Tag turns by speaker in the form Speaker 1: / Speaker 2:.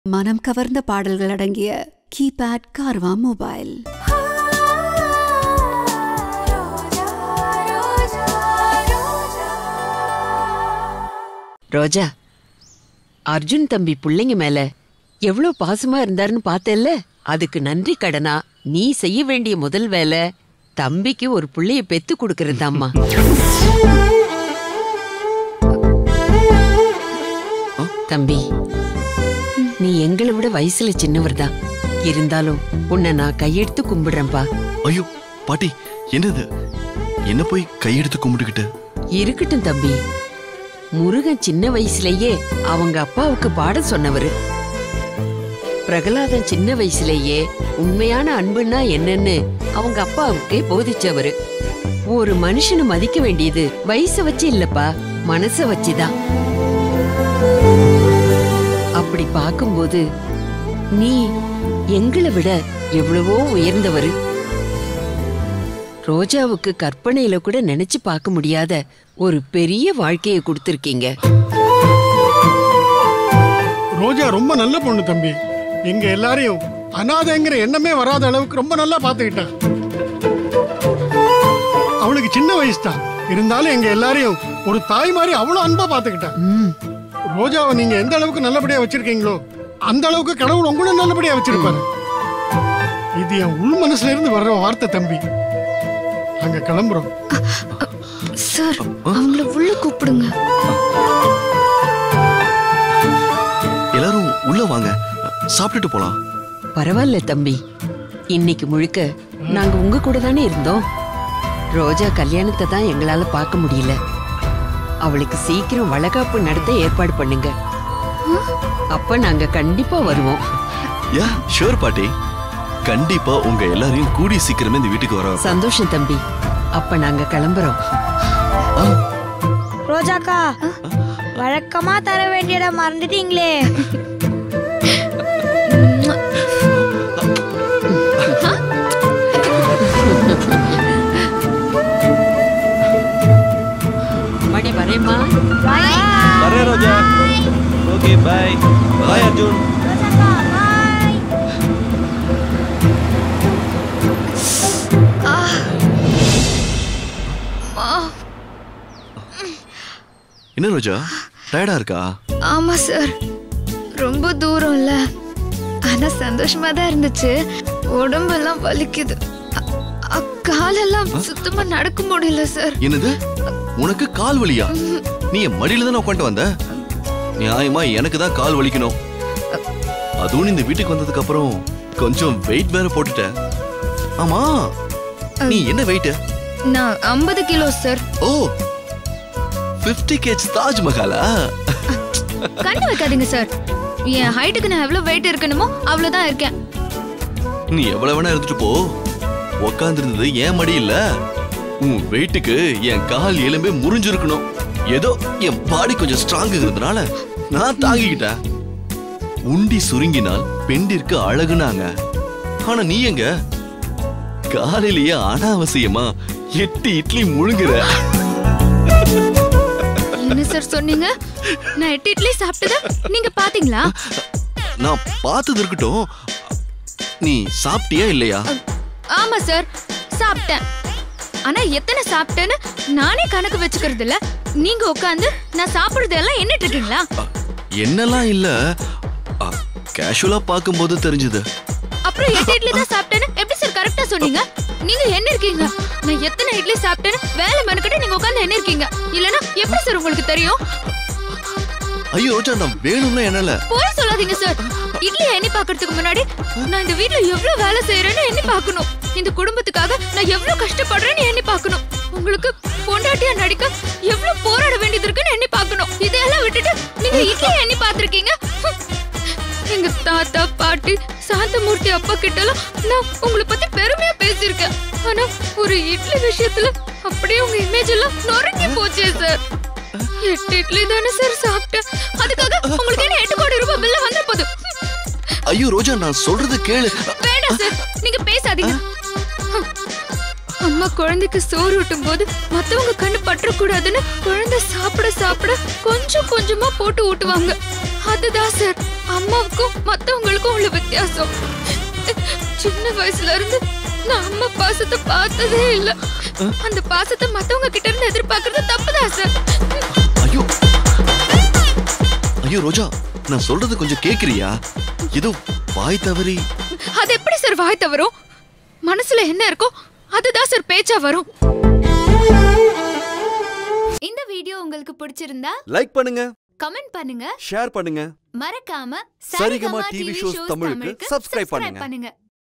Speaker 1: மனம் கவர்ந்த பாடல்கள் அடங்கிய கீபேட் கார்வா மொபைல்
Speaker 2: ரோஜா அர்ஜுன் தம்பி பிள்ளைங்க மேல எவ்வளவு பாசமா இருந்தாருன்னு பார்த்தேல்ல அதுக்கு நன்றி கடனா நீ செய்ய வேண்டிய முதல் வேலை தம்பிக்கு ஒரு புள்ளைய பெத்து கொடுக்கறதாம்மா தம்பி நீ எங்களை விட வயசுல சின்னவர் தான் இருந்தாலும் உன்னை நான் கையெடுத்து கும்பிடுறேன்பா
Speaker 3: ஐயோ பாட்டி என்னது என்ன போய் கையெடுத்து கும்பிட்டுக்கிட்டு
Speaker 2: இருக்கட்டும் தம்பி முருகன் சின்ன வயசுலயே அவங்க அப்பாவுக்கு பாட சொன்னவரு பிரகலாதன் சின்ன வயசுலயே உண்மையான அன்புன்னா என்னன்னு அவங்க அப்பாவுக்கே போதிச்சவரு ஒரு மனுஷனை மதிக்க வேண்டியது வயசை வச்சு இல்லப்பா மனச வச்சுதான் அப்படி பார்க்கும்போது நீ எங்களை விட எவ்வளவோ உயர்ந்தவரு ரோஜாவுக்கு கற்பனையில கூட நினைச்சு பார்க்க முடியாத ஒரு பெரிய வாழ்க்கையை கொடுத்திருக்கீங்க
Speaker 4: ரோஜா ரொம்ப நல்ல பொண்ணு தம்பி எங்க எல்லாரையும் அனாதைங்கிற எண்ணமே வராத அளவுக்கு ரொம்ப நல்லா பாத்துக்கிட்டா அவளுக்கு சின்ன வயசு தான் இருந்தாலும் எங்க எல்லாரையும் ஒரு தாய் மாதிரி அவ்வளவு அன்பா பாத்துக்கிட்டா ரோஜாவை நீங்க எந்த அளவுக்கு நல்லபடியா வச்சிருக்கீங்களோ அந்த அளவுக்கு கடவுள் உங்களும் நல்லபடியா வச்சிருப்பாரு இது என் உள் மனசுல இருந்து வர்ற வார்த்தை தம்பி அங்க கிளம்புறோம்
Speaker 5: சார் அவங்கள உள்ள கூப்பிடுங்க
Speaker 3: எல்லாரும் உள்ள வாங்க சாப்பிட்டுட்டு போலாம்
Speaker 2: பரவாயில்ல தம்பி இன்னைக்கு முழுக்க நாங்க உங்க கூட தானே இருந்தோம் ரோஜா கல்யாணத்தை தான் எங்களால பார்க்க முடியல அவளுக்கு சீக்கிரம் வளகாப்பு நடத்த ஏற்பாடு பண்ணுங்க அப்ப நாங்க கண்டிப்பா வருவோம்
Speaker 3: யா ஷூர் பாட்டி கண்டிப்பா உங்க எல்லாரையும் கூடி சீக்கிரமே இந்த வீட்டுக்கு வர வைப்பேன்.
Speaker 2: சந்தோஷம் தம்பி அப்ப நாங்க கிளம்புறோம்
Speaker 6: ரோஜாக்கா வழக்கமா தர வேண்டியத மறந்துட்டீங்களே
Speaker 2: மணி வரேம்மா
Speaker 7: வரேன் ரோஜா ஓகே பாய் பாய் அர்ஜுன்
Speaker 3: என்ன ரோஜா டயர்டா இருக்கா
Speaker 5: ஆமா சார் ரொம்ப தூரம் இல்ல ஆனா சந்தோஷமா தான் இருந்துச்சு உடம்பெல்லாம் வலிக்குது அ- அ- காலெல்லாம் சுத்தமா நடக்க முடியல சார்
Speaker 3: என்னது உனக்கு கால் வலியா நீ என் மடியில தானே உட்காந்து வந்த நியாயமா எனக்கு தான் கால் வலிக்கணும் அதுவும் நீ இந்த வீட்டுக்கு வந்ததுக்கு அப்புறம் கொஞ்சம் வெயிட் வேற போட்டுட்ட ஆமா நீ என்ன வெயிட்
Speaker 5: நான் ஐம்பது கிலோ சார்
Speaker 3: ஓ 50 கேஜ் தாஜ்மஹாலா
Speaker 5: கண்ணு வைக்காதீங்க சார் என் ஹைட்டுக்கு நான் எவ்வளவு வெயிட் இருக்கணுமோ அவ்வளவுதான் இருக்கேன்
Speaker 3: நீ எவ்வளவு வேணா இருந்துட்டு போ உக்காந்துருந்தது என் மடி இல்ல உன் வெயிட்டுக்கு என் கால் எலும்பே முறிஞ்சிருக்கணும் ஏதோ என் பாடி கொஞ்சம் ஸ்ட்ராங் இருந்ததுனால நான் தாங்கிக்கிட்டேன் உண்டி சுருங்கினால் பெண்டிற்கு அழகுனாங்க ஆனா நீ எங்க காலையிலேயே அனாவசியமா எட்டு இட்லி முழுங்குற
Speaker 5: என்ன சார் சொன்னீங்க நான் எட்டு இட்லி சாப்பிட்டத நீங்க பாத்தீங்களா
Speaker 3: நான் பார்த்தது இருக்கட்டும் நீ சாப்பிட்டியா இல்லையா
Speaker 5: ஆமா சார் சாப்பிட்டேன் ஆனா எத்தனை சாப்பிட்டேன்னு நானே கணக்கு வச்சுக்கிறது இல்ல நீங்க உட்காந்து நான் சாப்பிடுறது எல்லாம் எண்ணிட்டு இருக்கீங்களா
Speaker 3: அ, என்னெல்லாம் இல்ல கேஷுவலா பார்க்கும்போது தெரிஞ்சது
Speaker 5: அப்புறம் எட்டு இட்லி தான் சாப்பிட்டேன்னு எப்படி சார் கரெக்டா சொன்னீங்க நீங்க என்ன இருக்கீங்க நான் எத்தனை இட்லி சாப்பிட்டேன்னு வேலை மெனக்கிட்டு நீங்க உட்காந்து என்ன இருக்கீங்க இல்லனா எப்படி சார் உங்களுக்கு தெரியும்
Speaker 3: ஐயோ ரோஜா நான் வேணும்னா என்னல
Speaker 5: போய் சொல்லாதீங்க சார் இட்லி எண்ணி பாக்குறதுக்கு முன்னாடி நான் இந்த வீட்ல எவ்வளவு வேலை செய்யறேன்னு எண்ணி பார்க்கணும் இந்த குடும்பத்துக்காக நான் எவ்வளவு கஷ்டப்படுறேன்னு எண்ணி பார்க்கணும் உங்களுக்கு பொண்டாட்டியா நடிக்க எவ்வளவு போராட வேண்டியது இருக்குன்னு எண்ணி பார்க்கணும் இதையெல்லாம் விட்டுட்டு நீங்க இட்லி எண்ணி பார்த்திருக்கீங்க எங்க தாத்தா பாட்டி சாந்தமூர்த்தி அப்பா கிட்டலாம் நான் உங்களை பத்தி பெருமையா பேசியிருக்கேன் ஆனா ஒரு இட்லி விஷயத்துல அப்படியே உங்க இமேஜ் எல்லாம் நொறுங்கி போச்சே சார் எட்டு இட்லி தானே சார் சாப்பிட்டேன் அதுக்காக உங்களுக்கு என்ன எட்டு கோடி ரூபாய் பில்ல வந்த போது
Speaker 3: ஐயோ ரோஜா நான் சொல்றது கேளு
Speaker 5: வேண்டாம் சார் நீங்க பேசாதீங்க அம்மா குழந்தைக்கு சோறு ஊட்டும் போது மத்தவங்க கண்ணு பற்றக்கூடாதுன்னு குழந்தை சாப்பிட சாப்பிட கொஞ்சம் கொஞ்சமா போட்டு ஊட்டுவாங்க அதுதான் சார் அம்மாவுக்கும் மத்தவங்களுக்கும் உள்ள வித்தியாசம் சின்ன வயசுல இருந்து நான் அம்மா பாசத்தை பார்த்ததே இல்ல அந்த பாசத்தை மத்தவங்க கிட்ட இருந்து எதிர்பார்க்கறது தப்புதான் சார்
Speaker 3: ஐயோ ஐயோ ரோஜா நான் சொல்றது கொஞ்சம் கேக்குறியா ஏதோ வாய் தவறி
Speaker 5: அது எப்படி சார் வாய் தவறும் மனசுல என்ன இருக்கோ அதுதான் சார் பேச்சா வரும்
Speaker 8: இந்த வீடியோ உங்களுக்கு பிடிச்சிருந்தா
Speaker 9: லைக் பண்ணுங்க
Speaker 8: கமெண்ட் பண்ணுங்க
Speaker 9: ஷேர் பண்ணுங்க
Speaker 8: மறக்காம
Speaker 9: சரிகமா டிவி ஷோஸ் தமிழுக்கு subscribe பண்ணுங்க.
Speaker 8: பண்ணுங்க